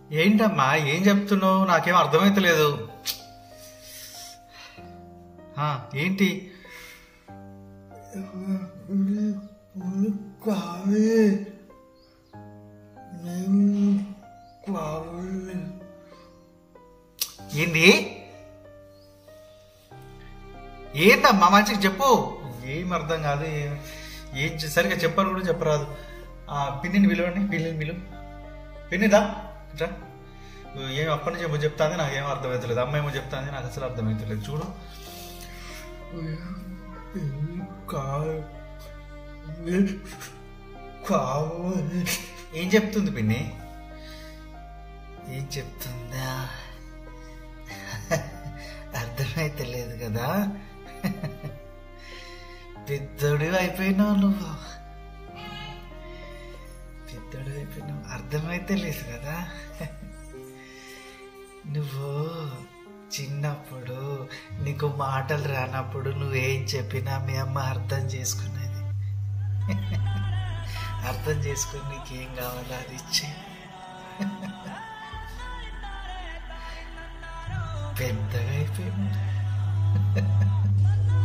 ఏంటమ్మా ఏం చెప్తున్నావు నాకేం అర్థమైతలేదు ఆ, ఏంటి కావే మేము కావాలి ఏంది ఏంటమ్మా మంచిగా చెప్పు ఏం అర్థం కాదు ఏం- ఏం చే- సరిగా చెప్పాలి కూడా చెప్పరాదు ఆ పిన్నిని పిలవండి పిల్లిని పిలువు పిన్నిదా ఇట్రా ఏం అప్పటి నుంచి ఏమో చెప్తాంది నాకు ఏం అర్థమవుతలేదు అమ్మ ఏమో చెప్తాంది నాకు అసలు అర్థమవుతలేదు చూడు కావాలి కావాలి ఏం చెప్తుంది పిన్ని ఏం చెప్తుందా అర్థమైతలేదు కదా పెద్దోడు అయిపోయినావు నువ్వు పెద్దోడు అయిపోయినావు అర్థమైతే లేదు కదా నువ్వు చిన్నప్పుడు నీకు మాటలు రానప్పుడు నువ్వేం చెప్పినా మీ అమ్మ అర్థం చేసుకునేది అర్థం చేసుకుని నీకేం కావాలో అది ఇచ్చే పెద్దగా అయిపోయింది